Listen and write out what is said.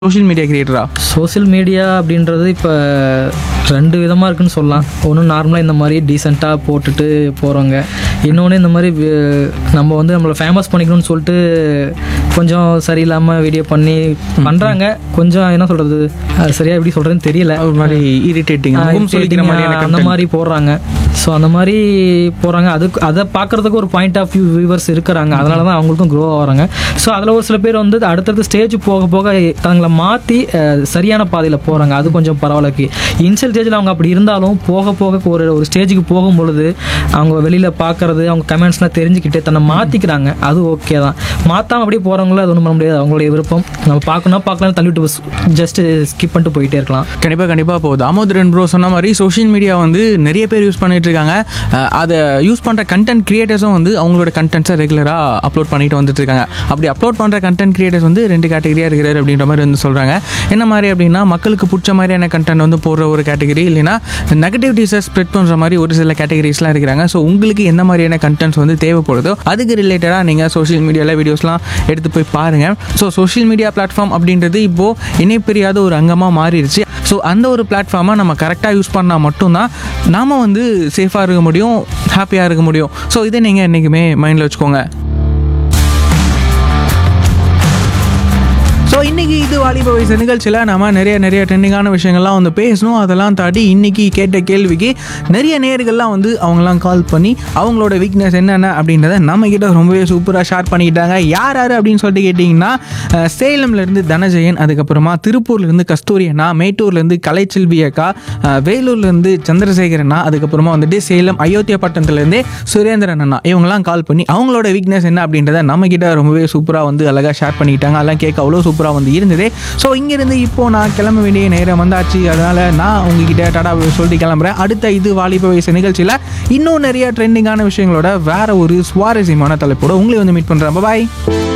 Social media கிரியேட்டரா social media அப்படின்றது இப்போ ரெண்டு விதமாக இருக்குன்னு சொல்லலாம் ஒன்று நார்மலாக இந்த மாதிரி டீசெண்டாக போட்டுட்டு போகிறவங்க இன்னொன்று இந்த மாதிரி வி- நம்ம வந்து நம்மளை ஃபேமஸ் பண்ணிக்கணும்னு சொல்லிட்டு கொஞ்சம் சரியில்லாமல் வீடியோ பண்ணி பண்ணுறாங்க கொஞ்சம் என்ன சொல்கிறது சரியாக எப்படி சொல்கிறதுன்னு தெரியல ஒரு மாதிரி இரிட்டேட்டிங் சொல்லிக்கிற மாதிரியான அந்த content. மாதிரி போடுறாங்க ஸோ அந்த மாதிரி போடுறாங்க அதுக்கு அதை பார்க்கறதுக்கு ஒரு பாயிண்ட் ஆஃப் வியூ வியூவர்ஸ் இருக்கிறாங்க அதனால தான் அவங்களுக்கும் க்ரோ ஆகிறாங்க ஸோ அதில் ஒரு சில பேர் வந்து அடுத்தடுத்த ஸ்டேஜ் போக போக தங்களை மாற்றி சரியான பாதையில் போகிறாங்க அது கொஞ்சம் பரவாயில்ல இனிஷியல் ஸ்டேஜில் அவங்க அப்படி இருந்தாலும் போக போக ஒரு ஒரு ஸ்டேஜுக்கு போகும் பொழுது அவங்க வெளியில் பார்க்கறது அவங்க கமெண்ட்ஸ்லாம் தெரிஞ்சுக்கிட்டு தன்னை மாற்றிக்கிறாங்க அது ஓகே தான் மாற்றாம அப்படியே போகிறவங்கள அது ஒன்றும் பண்ண முடியாது அவங்களுடைய விருப்பம் நம்ம பார்க்கணும் பார்க்கலாம் தள்ளிவிட்டு ஜஸ்ட் ஸ்கிப் பண்ணிட்டு போயிட்டே இருக்கலாம் கண்டிப்பாக கண்டிப்பாக இப்போ தாமோதரன் ப்ரோ சொன்ன மாதிரி சோஷியல் மீடியா வந்து நிறைய பேர் யூஸ் பண்ணிட்டு இருக்காங்க அஹ் அதை யூஸ் பண்ணுற கண்டென்ட் கிரியேட்டர்ஸும் வந்து அவங்களோட கண்டென்ட்ஸை ரெகுலராக அப்லோட் பண்ணிட்டு வந்துட்டு இருக்காங்க அப்படி அப்லோட் பண்ணுற கண்டென்ட் கிரியேட்டர்ஸ் வந்து ரெண்டு கேட்டகரியாக இருக்கிறார் அப்படின்ற மாதிரி வந்து சொல்கிறாங்க என்ன மாதிரி அப்படின்னா மக்களுக்கு பிடிச்ச மாதிரியான கண்டென்ட் வந்து போடுற ஒரு கேட்டகரி இல்லைன்னா நெகட்டிவிட்டிஸை ஸ்ப்ரெட் பண்ணுற மாதிரி ஒரு சில கேட்டகரிஸ்லாம் இருக்கிறாங்க ஸோ உங்களுக்கு என்ன மாதிரியான கண்டென்ட்ஸ் வந்து தேவைப்படுதோ அதுக்கு ரிலேட்டடாக நீங்கள் சோஷியல் மீடியாவில் வீடியோஸ்லாம் எடுத்து போய் பாருங்கள் ஸோ சோஷியல் மீடியா பிளாட்ஃபார்ம் அப்படின்றது இப்போது இணைப்பிரியாத ஒரு அங்கமாக மாறிடுச்சு ஸோ அந்த ஒரு பிளாட்ஃபார்மை நம்ம கரெக்டாக யூஸ் பண்ணால் மட்டும்தான் நாம் வந்து சேஃபாக இருக்க முடியும் ஹாப்பியாக இருக்க முடியும் ஸோ இதை நீங்கள் என்றைக்குமே மைண்டில் வச்சுக்கோங்க ஸோ இன்றைக்கி இது வாலிப வயசு நிகழ்ச்சியில் நம்ம நிறைய நிறைய ட்ரெண்டிங்கான விஷயங்கள்லாம் வந்து பேசணும் அதெல்லாம் தாண்டி இன்றைக்கி கேட்ட கேள்விக்கு நிறைய நேர்கள்லாம் வந்து அவங்களாம் கால் பண்ணி அவங்களோட வீக்னஸ் என்னென்ன அப்படின்றத நம்ம கிட்ட ரொம்பவே சூப்பராக ஷேர் பண்ணிக்கிட்டாங்க யார் யார் அப்படின்னு சொல்லிட்டு கேட்டிங்கன்னா அஹ், சேலம்லேருந்து தனஜெயன் அதுக்கப்புறமா திருப்பூர்லேருந்து கஸ்தூரி அண்ணா மேட்டூர்லேருந்து கலைச்செல்வி அக்கா அஹ், வேலூர்லேருந்து சந்திரசேகரண்ணா அதுக்கப்புறமா வந்துட்டு சேலம் அயோத்தியாப்பட்டினத்துலேருந்தே சுரேந்திரன் அண்ணா இவங்கெல்லாம் கால் பண்ணி அவங்களோட வீக்னஸ் என்ன அப்படின்றத நம்ம கிட்ட ரொம்பவே சூப்பராக வந்து அழகாக ஷேர் பண்ணிக்கிட்டாங்க அதெல்லாம் கேட்க அவ்வளோ சூப்பராக வந்து இருந்தது ஸோ இங்கேருந்து இப்போ நான் கிளம்ப வேண்டிய நேரம் வந்தாச்சு அதனால் நான் உங்ககிட்ட டாடா சொல்லிட்டு கிளம்புறேன் அடுத்த இது வாலிப வயசு நிகழ்ச்சியில் இன்னும் நிறைய ட்ரெண்டிங்கான விஷயங்களோட வேற ஒரு சுவாரஸ்யமான தலைப்போட உங்களை வந்து மீட் பண்ணுறேன் பாய்